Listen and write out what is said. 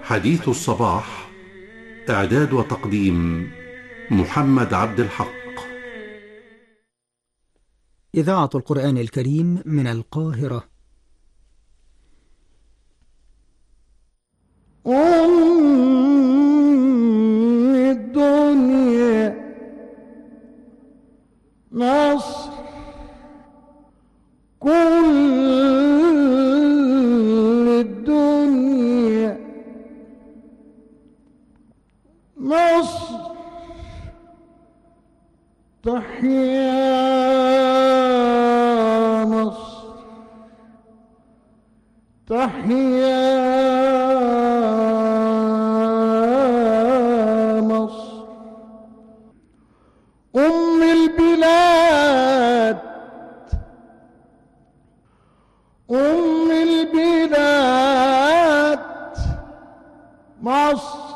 حديث الصباح إعداد وتقديم محمد عبد الحق إذاعة القرآن الكريم من القاهرة أم الدنيا مصر كل الدنيا مصر تحيا مصر تحيا مصر أم البلاد أم البلاد مصر